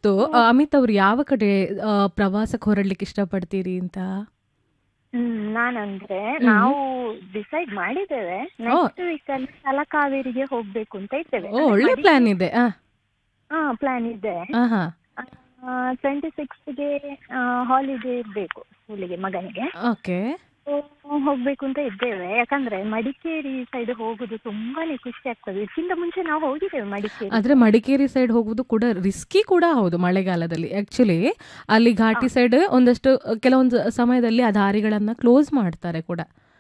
ಗೊತ್ತು ಆ, ಅಮಿತ್ ಅವ್ರು ಯಾವ ಕಡೆ ಆ, ಪ್ರವಾಸಕ್ಕೆ ಹೊರಡ್ಲಿಕ್ಕೆ ಇಷ್ಟಪಡ್ತೀರಿ ಅಂತ ಹ್ಮ್ ನಾನಂದ್ರೆ ನಾವು ಡಿಸೈಡ್ ಮಾಡಿದ್ದೇವೆ ನೆಕ್ಸ್ಟ್ ವೀಕ್ ಅಲ್ಲಿ ತಲಕಾವೇರಿಗೆ ಹೋಗ್ಬೇಕು ಅಂತ ಇದ್ದೇವೆ ಓ ಒಳ್ಳೆ ಪ್ಲಾನ್ ಇದೆ ಆ, ಹಾ ಪ್ಲಾನ್ ಇದೆ ಆ, ಹಾ ಟ್ವೆಂಟಿ ಸಿಕ್ಸ್ಗೆ ಹಾಲಿಡೇ ಇರ್ಬೇಕು ಸ್ಕೂಲಿಗೆ ಮಗನಿಗೆ ಓಕೆ So, ಹೋಗ್ಬೇಕು ಅಂತ ಇದ್ದೇವೆ ಯಾಕಂದ್ರೆ ಮಡಿಕೇರಿ ಸೈಡ್ ಹೋಗುದು ತುಂಬಾನೇ ಖುಷಿ ಆಗ್ತದೆ ಇದಕ್ಕಿಂತ ಮುಂಚೆ ನಾವು ಹೋಗಿದ್ದೇವೆ ಮಡಿಕೇರಿ ಆದ್ರೆ ಮಡಿಕೇರಿ ಸೈಡ್ ಹೋಗುವುದು ಕೂಡ ರಿಸ್ಕಿ ಕೂಡ ಹೌದು ಮಳೆಗಾಲದಲ್ಲಿ ಆಕ್ಚುಲಿ ಅಲ್ಲಿ ಘಾಟಿ ಸೈಡ್ ಒಂದಷ್ಟು ಕೆಲವೊಂದು ಸಮಯದಲ್ಲಿ ಆ ದಾರಿಗಳನ್ನ ಕ್ಲೋಸ್ ಮಾಡ್ತಾರೆ ಕೂಡ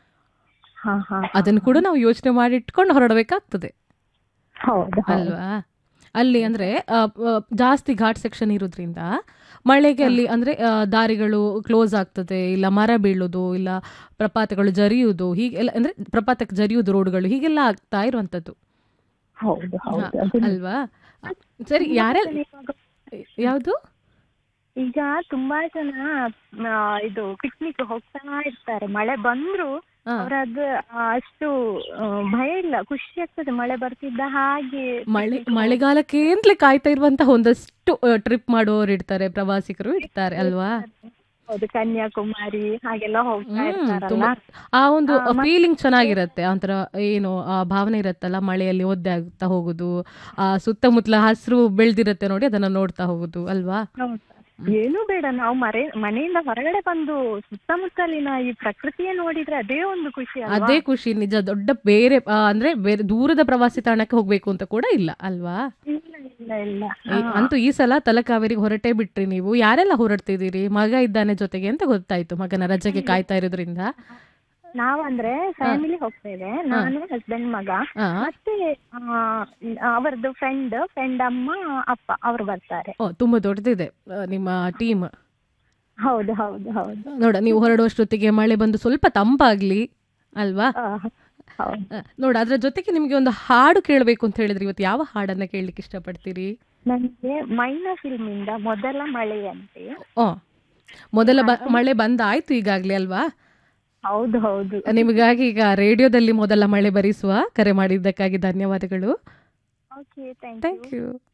ಹಾ ಹಾ ಅದನ್ನು ಕೂಡ ನಾವು ಯೋಚನೆ ಮಾಡಿ ಇಟ್ಕೊಂಡು ಹೊರಡಬೇಕಾಗ್ತದೆ ಹೌದು ಹೌದು ಅಲ್ವಾ ಅಲ್ಲಿ ಅಂದ್ರೆ ಆ, ಆ, ಜಾಸ್ತಿ ಘಾಟ್ ಸೆಕ್ಷನ್ ಇರೋದ್ರಿಂದ ಮಳೆಗೆ ಅಲ್ಲಿ ಅಂದ್ರೆ ಆ, ದಾರಿಗಳು ಕ್ಲೋಸ್ ಆಗ್ತದೆ ಇಲ್ಲ ಮರ ಬೀಳೋದು ಇಲ್ಲ ಪ್ರಪಾತಗಳು ಜರಿಯುವುದು ಹೀಗೆಲ್ಲ ಅಂದ್ರೆ ಪ್ರಪಾತಕ್ಕೆ ಜರಿಯುವುದು ರೋಡ್ಗಳು ಹೀಗೆಲ್ಲ ಆಗ್ತಾ ಇರುವಂತದ್ದು ಹೌದು ಹಾ, ಹೌದು ಅದು ಅಲ್ವಾ ಸರಿ ಯಾರೆಲ್ಲ ಇವಾಗ ಯಾವುದು ಈಗ ತುಂಬಾ ಜನ ಆ, ಇದು ಪಿಕ್ನಿಕ್ ಹೋಗ್ತಾ ಇರ್ತಾರೆ ಮಳೆ ಬಂದ್ರು ಹಾ. ಅವರದ್ದು ಅಷ್ಟು ಆ, ಭಯ ಇಲ್ಲ ಖುಷಿ ಆಗ್ತದೆ ಮಳೆ ಬರ್ತಿದ್ದ ಹಾಗೆ ಮಳೆ ಮಳೆಗಾಲಕ್ಕೆ ಅಂತಲೇ ಕಾಯ್ತಾ ಇರುವಂತ ಒಂದಷ್ಟು ಟ್ರಿಪ್ ಮಾಡುವವರು ಇರ್ತಾರೆ ಪ್ರವಾಸಿಗರು ಇರ್ತಾರೆ ಅಲ್ವಾ ಹೌದು ಕನ್ಯಾಕುಮಾರಿ ಹಾಗೆಲ್ಲ ಹೋಗ್ತಾ ಹ್ಮ್ ಇರ್ತಾರಲ್ಲ ತುಂಬಾ ಆ ಒಂದು ಫೀಲಿಂಗ್ ಚೆನ್ನಾಗಿರತ್ತೆ ಒಂಥರ ಏನು ಆ ಭಾವನೆ ಇರತ್ತಲ್ಲ ಮಳೆಯಲ್ಲಿ ಒದ್ದೆ ಆಗ್ತಾ ಹೋಗುದು ಆ ಸುತ್ತಮುತ್ತಲ ಹಸಿರು ಬೆಳ್ದಿರತ್ತೆ ನೋಡಿ ಅದನ್ನ ನೋಡ್ತಾ ಹೋಗುದು ಅಲ್ವಾ ಹೌದು. ಏನು ಬೇಡ ನಾವು ಮರೆ ಮನೆಯಿಂದ ಹೊರಗಡೆ ಬಂದು ಸುತ್ತಮುತ್ತಲಿನ ಈ ಪ್ರಕೃತಿಯೇ ನೋಡಿದ್ರೆ ಅದೇ ಒಂದು ಖುಷಿ ಅಲ್ವಾ ಅದೇ ಖುಷಿ ನಿಜ ದೊಡ್ಡ ಬೇರೆ ಆ, ಅಂದ್ರೆ ಬೇರೆ ದೂರದ ಪ್ರವಾಸಿ ತಾಣಕ್ಕೆ ಹೋಗ್ಬೇಕು ಅಂತ ಕೂಡ ಇಲ್ಲ ಅಲ್ವಾ ಇಲ್ಲ ಇಲ್ಲ ಇಲ್ಲ ಈ- ಅಂತೂ ಈ ಸಲ ತಲಕಾವೇರಿಗೆ ಹೊರಟೇ ಬಿಟ್ರಿ ನೀವು ಯಾರೆಲ್ಲ ಹೊರಡ್ತಿದ್ದೀರಿ ಮಗ ಇದ್ದಾನೆ ಜೊತೆಗೆ ಅಂತ ಗೊತ್ತಾಯ್ತು ಮಗನ ರಜೆಗೆ ಕಾಯ್ತಾ ಇರೋದ್ರಿಂದ ನಾವಂದ್ರೆ ಫ್ಯಾಮಿಲಿ ಹೋಗ್ತೇವೆ ನಾನು ಹಸ್ಬೆಂಡ್ ಮಗ ಆ, ಮತ್ತೆ ಆ, ಅವರದ್ದು ಫ್ರೆಂಡ್ ಫ್ರೆಂಡ್ ಅಮ್ಮ ಅಪ್ಪ ಅವರು ಬರ್ತಾರೆ ಓ ತುಂಬಾ ದೊಡ್ಡದಿದೆ ಆ, ನಿಮ್ಮ ಟೀಮ್ ಹೌದು ಹೌದು ಹೌದು ನೋಡ ನೀವು ಹೊರಡುವಷ್ಟೊತ್ತಿಗೆ ಮಳೆ ಬಂದು ಸ್ವಲ್ಪ ತಂಪಾಗ್ಲಿ ಅಲ್ವಾ ಆ, ಹೌದು ಆ, ನೋಡ ಅದ್ರ ಜೊತೆಗೆ ನಿಮ್ಗೆ ಒಂದು ಹಾಡು ಕೇಳಬೇಕು ಅಂತ ಹೇಳಿದ್ರೆ ಇವತ್ತು ಯಾವ ಹಾಡನ್ನ ಕೇಳಲಿಕ್ಕೆ ಇಷ್ಟಪಡ್ತೀರಿ ನನಗೆ ಮೈನಾ ಫಿಲ್ಮ್ ಇಂದ ಮೊದಲ ಮಳೆಯಂತೆ ಓ ಮೊದಲ ಬ ಮಳೆ ಬಂದಾಯ್ತು ಈಗಾಗ್ಲೇ ಅಲ್ವಾ ಹೌದು ಹೌದು ನಿಮಗಾಗಿ ಈಗ ರೇಡಿಯೋದಲ್ಲಿ ಮೊದಲ ಮಳೆ ಬರಿಸುವ ಕರೆ ಮಾಡಿದ್ದಕ್ಕಾಗಿ ಧನ್ಯವಾದಗಳು okay thank you thank you